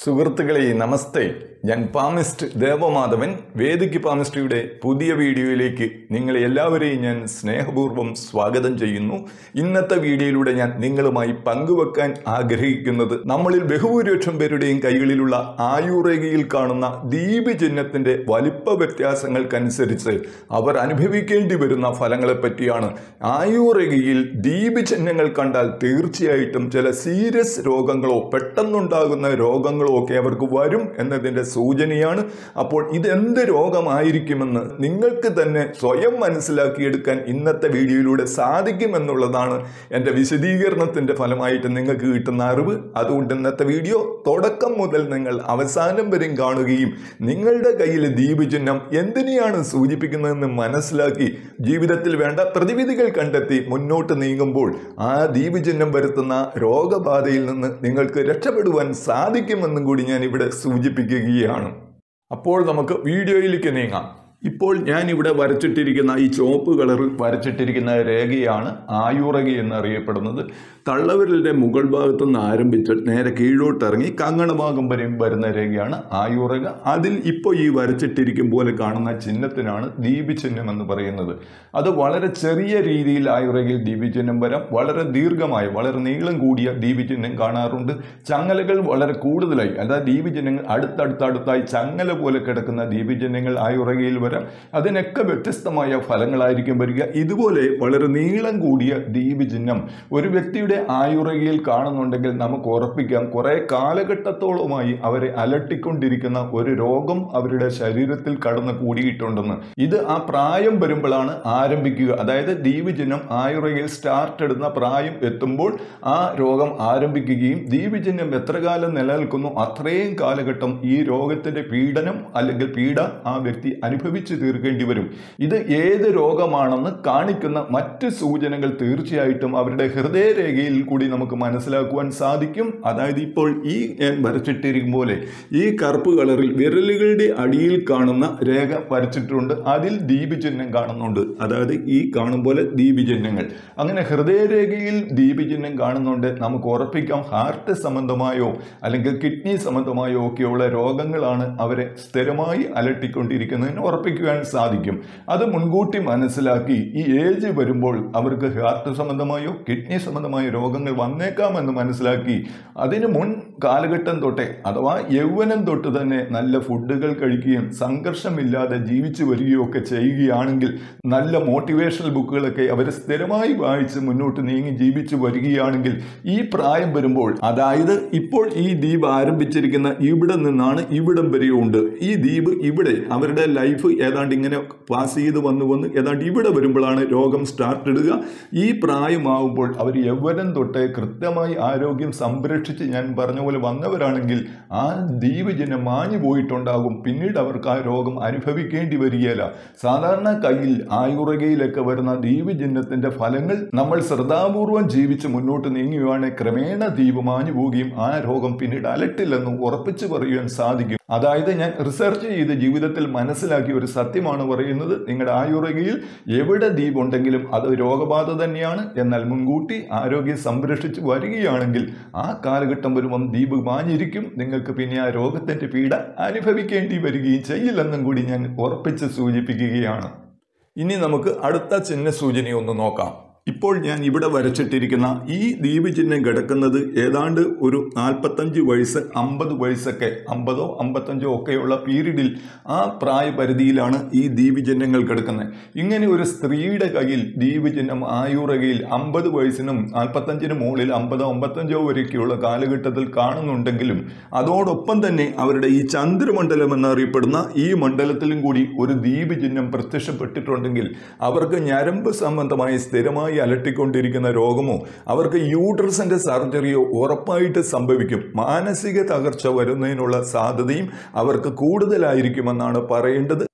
സുഹൃത്തുക്കളെ നമസ്തേ ഞാൻ പാമിസ്റ്റ് ദേവമാധവൻ വേദിക്ക് പാമിസ്റ്റിയുടെ പുതിയ വീഡിയോയിലേക്ക് നിങ്ങളെ എല്ലാവരെയും ഞാൻ സ്നേഹപൂർവ്വം സ്വാഗതം ചെയ്യുന്നു ഇന്നത്തെ വീഡിയോയിലൂടെ ഞാൻ നിങ്ങളുമായി പങ്കുവെക്കാൻ ആഗ്രഹിക്കുന്നത് നമ്മളിൽ ബഹുഭൂരിപക്ഷം പേരുടെയും കൈകളിലുള്ള ആയുറേഖയിൽ കാണുന്ന ദീപ് ചിഹ്നത്തിന്റെ വലിപ്പ വ്യത്യാസങ്ങൾക്കനുസരിച്ച് അവർ അനുഭവിക്കേണ്ടി വരുന്ന ഫലങ്ങളെ പറ്റിയാണ് ആയുറേഖയിൽ ദീപ് ചിഹ്നങ്ങൾ കണ്ടാൽ തീർച്ചയായിട്ടും ചില സീരിയസ് രോഗങ്ങളോ പെട്ടെന്നുണ്ടാകുന്ന രോഗങ്ങളോ ഒക്കെ അവർക്ക് വരും എന്നതിൻ്റെ സൂചനയാണ് അപ്പോൾ ഇതെന്ത് രോഗമായിരിക്കുമെന്ന് നിങ്ങൾക്ക് തന്നെ സ്വയം മനസ്സിലാക്കിയെടുക്കാൻ ഇന്നത്തെ വീഡിയോയിലൂടെ സാധിക്കുമെന്നുള്ളതാണ് എൻ്റെ വിശദീകരണത്തിൻ്റെ ഫലമായിട്ട് നിങ്ങൾക്ക് കിട്ടുന്ന അറിവ് അതുകൊണ്ട് ഇന്നത്തെ വീഡിയോ തുടക്കം മുതൽ നിങ്ങൾ അവസാനം വരെയും കാണുകയും നിങ്ങളുടെ കയ്യിലെ ദ്വീപ് ചിഹ്നം എന്തിനെയാണ് സൂചിപ്പിക്കുന്നതെന്ന് മനസ്സിലാക്കി ജീവിതത്തിൽ വേണ്ട പ്രതിവിധികൾ കണ്ടെത്തി മുന്നോട്ട് നീങ്ങുമ്പോൾ ആ ദ്വീപ് ചിഹ്നം വരുത്തുന്ന രോഗബാധയിൽ നിന്ന് നിങ്ങൾക്ക് രക്ഷപ്പെടുവാൻ സാധിക്കുമെന്നും കൂടി ഞാൻ ഇവിടെ സൂചിപ്പിക്കുകയാണ് അപ്പോൾ നമുക്ക് വീഡിയോയിലേക്ക് നീങ്ങാം ഇപ്പോൾ ഞാൻ ഇവിടെ വരച്ചിട്ടിരിക്കുന്ന ഈ ചുവപ്പ് കളറിൽ വരച്ചിട്ടിരിക്കുന്ന രേഖയാണ് ആയുറക എന്നറിയപ്പെടുന്നത് തള്ളവിരലിൻ്റെ മുകൾ ഭാഗത്തു നിന്ന് ആരംഭിച്ച് നേരെ കീഴോട്ടിറങ്ങി കങ്ങണ ഭാഗം വരെയും വരുന്ന രേഖയാണ് ആയുറക അതിൽ ഇപ്പോൾ ഈ വരച്ചിട്ടിരിക്കും പോലെ കാണുന്ന ചിഹ്നത്തിനാണ് ദീപി ചിഹ്നം എന്ന് പറയുന്നത് അത് വളരെ ചെറിയ രീതിയിൽ ആയുറകയിൽ ദീപി ചിഹ്നം വരാം വളരെ ദീർഘമായ വളരെ നീളം കൂടിയ ദീപി ചിഹ്നം കാണാറുണ്ട് ചങ്ങലകൾ വളരെ കൂടുതലായി അതായത് ദീപി ചിഹ്നങ്ങൾ അടുത്തടുത്തടുത്തായി ചങ്ങല പോലെ കിടക്കുന്ന ദീപി ചിഹ്നങ്ങൾ ആയുറകയിൽ വരാം അതിനൊക്കെ വ്യത്യസ്തമായ ഫലങ്ങളായിരിക്കും വരിക ഇതുപോലെ വളരെ നീളം കൂടിയ ദീപി ചിഹ്നം ഒരു വ്യക്തിയുടെ ആയുറകയിൽ കാണുന്നുണ്ടെങ്കിൽ നമുക്ക് ഉറപ്പിക്കാം കുറെ കാലഘട്ടത്തോളമായി അവരെ അലട്ടിക്കൊണ്ടിരിക്കുന്ന ഒരു രോഗം അവരുടെ ശരീരത്തിൽ കടന്നു കൂടിയിട്ടുണ്ടെന്ന് ഇത് ആ പ്രായം വരുമ്പോഴാണ് ആരംഭിക്കുക അതായത് ദീപ് ചിഹ്നം ആയുറകയിൽ സ്റ്റാർട്ട് ഇടുന്ന പ്രായം എത്തുമ്പോൾ ആ രോഗം ആരംഭിക്കുകയും ദീപ് ചിഹ്നം എത്ര കാലം നിലനിൽക്കുന്നു അത്രയും കാലഘട്ടം ഈ രോഗത്തിന്റെ പീഡനം അല്ലെങ്കിൽ പീഡ ആ വ്യക്തി അനുഭവിച്ചു തീർക്കേണ്ടി വരും ഇത് ഏത് രോഗമാണെന്ന് കാണിക്കുന്ന മറ്റ് സൂചനകൾ തീർച്ചയായിട്ടും അവരുടെ ഹൃദയരേഖയിൽ കൂടി നമുക്ക് മനസ്സിലാക്കുവാൻ സാധിക്കും അതായത് ഇപ്പോൾ ഈ ഞാൻ വരച്ചിട്ടിരിക്കും പോലെ ഈ കറുപ്പ് കളറിൽ വിരലുകളുടെ അടിയിൽ കാണുന്ന രേഖ വരച്ചിട്ടുണ്ട് അതിൽ ദീപി ചിഹ്നം കാണുന്നുണ്ട് അതായത് ഈ കാണും പോലെ ദീപി ചിഹ്നങ്ങൾ അങ്ങനെ ഹൃദയരേഖയിൽ ദീപി ചിഹ്നം കാണുന്നുണ്ട് നമുക്ക് ഉറപ്പിക്കാം ഹാർട്ട് സംബന്ധമായോ അല്ലെങ്കിൽ കിഡ്നി സംബന്ധമായോ ഒക്കെയുള്ള രോഗങ്ങളാണ് അവരെ സ്ഥിരമായി അലട്ടിക്കൊണ്ടിരിക്കുന്നതിന് ഉറപ്പിക്കുവാൻ സാധിക്കും അത് മുൻകൂട്ടി മനസ്സിലാക്കി ഈ ഏജ് വരുമ്പോൾ അവർക്ക് ഹാർട്ട് സംബന്ധമായോ കിഡ്നി സംബന്ധമായോ രോഗങ്ങൾ വന്നേക്കാമെന്ന് മനസ്സിലാക്കി അതിന് മുൻ കാലഘട്ടം തൊട്ടേ അഥവാ യൗവനം തൊട്ട് തന്നെ നല്ല ഫുഡുകൾ കഴിക്കുകയും സംഘർഷമില്ലാതെ ജീവിച്ചു വരികയോ ഒക്കെ ചെയ്യുകയാണെങ്കിൽ നല്ല മോട്ടിവേഷണൽ ബുക്കുകളൊക്കെ അവർ സ്ഥിരമായി വായിച്ച് മുന്നോട്ട് നീങ്ങി ജീവിച്ചു വരികയാണെങ്കിൽ ഈ പ്രായം വരുമ്പോൾ അതായത് ഇപ്പോൾ ഈ ദ്വീപ് ആരംഭിച്ചിരിക്കുന്ന ഇവിടെ നിന്നാണ് ഇവിടം വരെയുണ്ട് ഈ ദ്വീപ് ഇവിടെ അവരുടെ ലൈഫ് ഏതാണ്ട് ഇങ്ങനെ പാസ് ചെയ്ത് വന്നു വന്ന് ഏതാണ്ട് ഇവിടെ വരുമ്പോഴാണ് രോഗം സ്റ്റാർട്ട് ഇടുക ഈ പ്രായമാവുമ്പോൾ അവർ യൗവനം തൊട്ട് കൃത്യമായി ആരോഗ്യം സംരക്ഷിച്ച് ഞാൻ പറഞ്ഞ പോലെ വന്നവരാണെങ്കിൽ ആ ദ്വീപ് ജനം മാഞ്ഞു പോയിട്ടുണ്ടാകും പിന്നീട് അവർക്ക് ആ രോഗം അനുഭവിക്കേണ്ടി വരികയില്ല സാധാരണ കയ്യിൽ ആയുറകയിലൊക്കെ വരുന്ന ദ്വീപ് ചിഹ്നത്തിന്റെ ഫലങ്ങൾ നമ്മൾ ശ്രദ്ധാപൂർവം ജീവിച്ച് മുന്നോട്ട് നീങ്ങുകയാണെങ്കിൽ ക്രമേണ ദ്വീപ് മാഞ്ഞു പോവുകയും ആ രോഗം പിന്നീട് അലട്ടില്ലെന്ന് ഉറപ്പിച്ചു പറയുവാൻ സാധിക്കും അതായത് ഞാൻ റിസർച്ച് ചെയ്ത് ജീവിതത്തിൽ മനസ്സിലാക്കിയ ഒരു സത്യമാണ് പറയുന്നത് നിങ്ങളുടെ ആയുറകയിൽ എവിടെ ദ്വീപ് ഉണ്ടെങ്കിലും അത് രോഗബാധ തന്നെയാണ് എന്നാൽ മുൻകൂട്ടി ആരോഗ്യം സംരക്ഷിച്ച് വരികയാണെങ്കിൽ ആ കാലഘട്ടം വരുമ്പം ദ്വീപ് മാഞ്ഞിരിക്കും നിങ്ങൾക്ക് പിന്നെ ആ രോഗത്തിന്റെ പീഡ അനുഭവിക്കേണ്ടി വരികയും ചെയ്യില്ലെന്നും കൂടി ഞാൻ ഉറപ്പിച്ച് സൂചിപ്പിക്കുകയാണ് ഇനി നമുക്ക് അടുത്ത ചിഹ്ന സൂചനയൊന്ന് നോക്കാം ഇപ്പോൾ ഞാൻ ഇവിടെ വരച്ചിട്ടിരിക്കുന്ന ഈ ദ്വീപ് ചിഹ്നം കിടക്കുന്നത് ഏതാണ്ട് ഒരു നാൽപ്പത്തഞ്ച് വയസ്സ് അമ്പത് വയസ്സൊക്കെ അമ്പതോ അമ്പത്തഞ്ചോ ഒക്കെയുള്ള പീരീഡിൽ ആ പ്രായപരിധിയിലാണ് ഈ ദ്വീപ് ചിഹ്നങ്ങൾ കിടക്കുന്നത് ഇങ്ങനെ ഒരു സ്ത്രീയുടെ കയ്യിൽ ദ്വീപ് ചിഹ്നം ആയുറകയിൽ അമ്പത് വയസ്സിനും നാൽപ്പത്തഞ്ചിന് മുകളിൽ അമ്പതോ അമ്പത്തഞ്ചോ വരെയൊക്കെയുള്ള കാലഘട്ടത്തിൽ കാണുന്നുണ്ടെങ്കിലും അതോടൊപ്പം തന്നെ അവരുടെ ഈ ചന്ദ്രമണ്ഡലം എന്നറിയപ്പെടുന്ന ഈ മണ്ഡലത്തിലും കൂടി ഒരു ദ്വീപ് ചിഹ്നം പ്രത്യക്ഷപ്പെട്ടിട്ടുണ്ടെങ്കിൽ അവർക്ക് ഞരമ്പ് സംബന്ധമായ സ്ഥിരമായി അലട്ടിക്കൊണ്ടിരിക്കുന്ന രോഗമോ അവർക്ക് യൂട്രസിന്റെ സർജറിയോ ഉറപ്പായിട്ട് സംഭവിക്കും മാനസിക തകർച്ച വരുന്നതിനുള്ള സാധ്യതയും അവർക്ക് കൂടുതലായിരിക്കുമെന്നാണ് പറയേണ്ടത്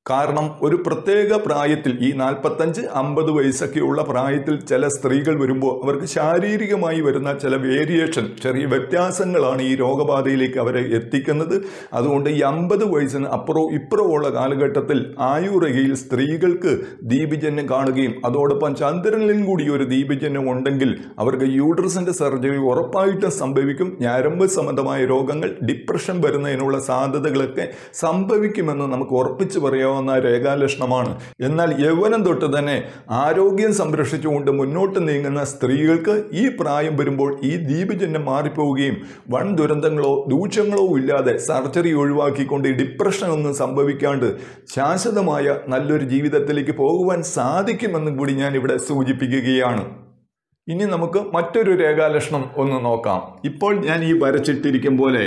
കാരണം ഒരു പ്രത്യേക പ്രായത്തിൽ ഈ നാൽപ്പത്തഞ്ച് അമ്പത് വയസ്സൊക്കെയുള്ള പ്രായത്തിൽ ചില സ്ത്രീകൾ വരുമ്പോൾ അവർക്ക് ശാരീരികമായി വരുന്ന ചില വേരിയേഷൻ ചെറിയ വ്യത്യാസങ്ങളാണ് ഈ രോഗബാധയിലേക്ക് അവരെ എത്തിക്കുന്നത് അതുകൊണ്ട് ഈ അമ്പത് വയസ്സിന് അപ്പുറവും ഇപ്പുറവും ഉള്ള കാലഘട്ടത്തിൽ ആയുർരേഖയിൽ സ്ത്രീകൾക്ക് ദീപജന്യം കാണുകയും അതോടൊപ്പം ചന്ദ്രനിലും കൂടി ഒരു ദീപജന്യം ഉണ്ടെങ്കിൽ അവർക്ക് യൂട്രസിന്റെ സർജറി ഉറപ്പായിട്ടും സംഭവിക്കും ഞരമ്പ് സംബന്ധമായ രോഗങ്ങൾ ഡിപ്രഷൻ വരുന്നതിനുള്ള സാധ്യതകളൊക്കെ സംഭവിക്കുമെന്ന് നമുക്ക് ഉറപ്പിച്ചു പറയാവുന്ന രേഖാലക്ഷണമാണ് എന്നാൽ യൗവനം തൊട്ട് തന്നെ ആരോഗ്യം സംരക്ഷിച്ചുകൊണ്ട് മുന്നോട്ട് നീങ്ങുന്ന സ്ത്രീകൾക്ക് ഈ പ്രായം വരുമ്പോൾ ഈ ദീപജന്യം മാറിപ്പോവുകയും വൻ ദുരന്തങ്ങളോ ദൂഷ്യങ്ങളോ ഇല്ലാതെ സർജറി ഒഴിവാക്കിക്കൊണ്ട് ഈ ഡിപ്രഷൻ ഒന്നും സംഭവിക്കാണ്ട് ശാശ്വതമായ നല്ലൊരു ജീവിതത്തിലേക്ക് പോകുവാൻ സാധിക്കുമെന്നും കൂടി ഞാൻ ഇവിടെ സൂചിപ്പിക്കുകയാണ് ഇനി നമുക്ക് മറ്റൊരു രേഖാലക്ഷണം ഒന്ന് നോക്കാം ഇപ്പോൾ ഞാൻ ഈ വരച്ചിട്ടിരിക്കും പോലെ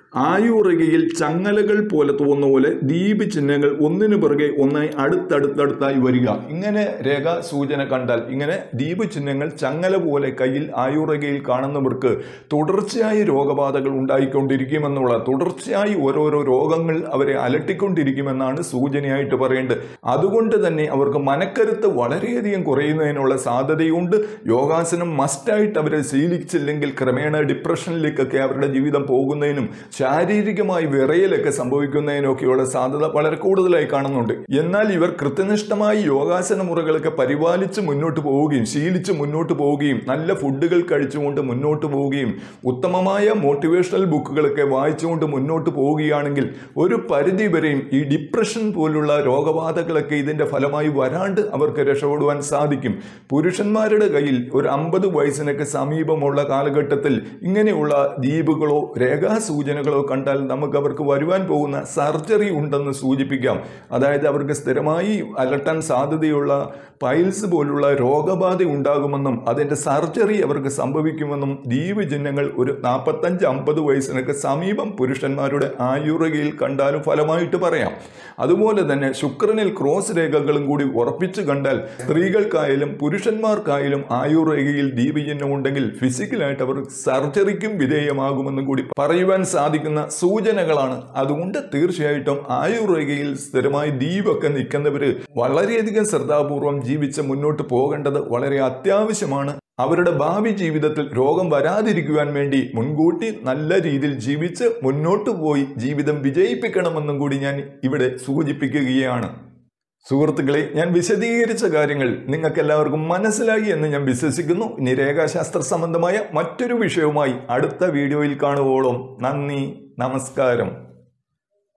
ആയുറകയിൽ ചങ്ങലകൾ പോലെ തോന്നുന്ന പോലെ ദീപ് ചിഹ്നങ്ങൾ ഒന്നിനു പിറകെ ഒന്നായി അടുത്തടുത്തടുത്തായി വരിക ഇങ്ങനെ രേഖ സൂചന കണ്ടാൽ ഇങ്ങനെ ദീപ് ചിഹ്നങ്ങൾ ചങ്ങല പോലെ കയ്യിൽ ആയുറകയിൽ കാണുന്നവർക്ക് തുടർച്ചയായി രോഗബാധകൾ ഉണ്ടായിക്കൊണ്ടിരിക്കുമെന്നുള്ള തുടർച്ചയായി ഓരോരോ രോഗങ്ങൾ അവരെ അലട്ടിക്കൊണ്ടിരിക്കുമെന്നാണ് സൂചനയായിട്ട് പറയേണ്ടത് അതുകൊണ്ട് തന്നെ അവർക്ക് മനക്കരുത്ത് വളരെയധികം കുറയുന്നതിനുള്ള സാധ്യതയുണ്ട് യോഗാസനം മസ്റ്റായിട്ട് അവരെ ശീലിച്ചില്ലെങ്കിൽ ക്രമേണ ഡിപ്രഷനിലേക്കൊക്കെ അവരുടെ ജീവിതം പോകുന്നതിനും ശാരീരികമായി വിറയലൊക്കെ സംഭവിക്കുന്നതിനൊക്കെയുള്ള സാധ്യത വളരെ കൂടുതലായി കാണുന്നുണ്ട് എന്നാൽ ഇവർ കൃത്യനിഷ്ഠമായി യോഗാസന മുറകളൊക്കെ പരിപാലിച്ച് മുന്നോട്ട് പോവുകയും ശീലിച്ച് മുന്നോട്ട് പോവുകയും നല്ല ഫുഡുകൾ കഴിച്ചുകൊണ്ട് മുന്നോട്ട് പോവുകയും ഉത്തമമായ മോട്ടിവേഷണൽ ബുക്കുകളൊക്കെ വായിച്ചുകൊണ്ട് മുന്നോട്ട് പോവുകയാണെങ്കിൽ ഒരു പരിധി വരെയും ഈ ഡിപ്രഷൻ പോലുള്ള രോഗബാധകളൊക്കെ ഇതിന്റെ ഫലമായി വരാണ്ട് അവർക്ക് രക്ഷപ്പെടുവാൻ സാധിക്കും പുരുഷന്മാരുടെ കയ്യിൽ ഒരു അമ്പത് വയസ്സിനൊക്കെ സമീപമുള്ള കാലഘട്ടത്തിൽ ഇങ്ങനെയുള്ള ദ്വീപുകളോ രേഖാസൂചനകളോ കണ്ടാൽ നമുക്ക് അവർക്ക് വരുവാൻ പോകുന്ന സർജറി ഉണ്ടെന്ന് സൂചിപ്പിക്കാം അതായത് അവർക്ക് സ്ഥിരമായി അലട്ടാൻ സാധ്യതയുള്ള പൈൽസ് പോലുള്ള രോഗബാധ ഉണ്ടാകുമെന്നും അതിൻ്റെ സർജറി അവർക്ക് സംഭവിക്കുമെന്നും ദ്വീപ് ചിഹ്നങ്ങൾ ഒരു നാൽപ്പത്തഞ്ച് അമ്പത് വയസ്സിനൊക്കെ സമീപം പുരുഷന്മാരുടെ ആയുർഗയിൽ കണ്ടാലും ഫലമായിട്ട് പറയാം അതുപോലെ തന്നെ ശുക്രനിൽ ക്രോസ് രേഖകളും കൂടി ഉറപ്പിച്ചു കണ്ടാൽ സ്ത്രീകൾക്കായാലും പുരുഷന്മാർക്കായാലും ആയുർരേഖയിൽ ദീപചിഹ്നം ഉണ്ടെങ്കിൽ ഫിസിക്കലായിട്ട് അവർ സർജറിക്കും വിധേയമാകുമെന്നും കൂടി പറയുവാൻ സാധിക്കുന്ന സൂചനകളാണ് അതുകൊണ്ട് തീർച്ചയായിട്ടും ആയുർരേഖയിൽ സ്ഥിരമായി ദീപൊക്കെ നിൽക്കുന്നവര് വളരെയധികം ശ്രദ്ധാപൂർവം ജീവിച്ച് മുന്നോട്ട് പോകേണ്ടത് വളരെ അത്യാവശ്യമാണ് അവരുടെ ഭാവി ജീവിതത്തിൽ രോഗം വരാതിരിക്കുവാൻ വേണ്ടി മുൻകൂട്ടി നല്ല രീതിയിൽ ജീവിച്ച് മുന്നോട്ട് പോയി ജീവിതം വിജയിപ്പിക്കണമെന്നും കൂടി ഞാൻ ഇവിടെ സൂചിപ്പിക്കുകയാണ് സുഹൃത്തുക്കളെ ഞാൻ വിശദീകരിച്ച കാര്യങ്ങൾ നിങ്ങൾക്ക് എല്ലാവർക്കും മനസ്സിലായി എന്ന് ഞാൻ വിശ്വസിക്കുന്നു ഇനി രേഖാശാസ്ത്ര സംബന്ധമായ മറ്റൊരു വിഷയവുമായി അടുത്ത വീഡിയോയിൽ കാണുവോളം നന്ദി നമസ്കാരം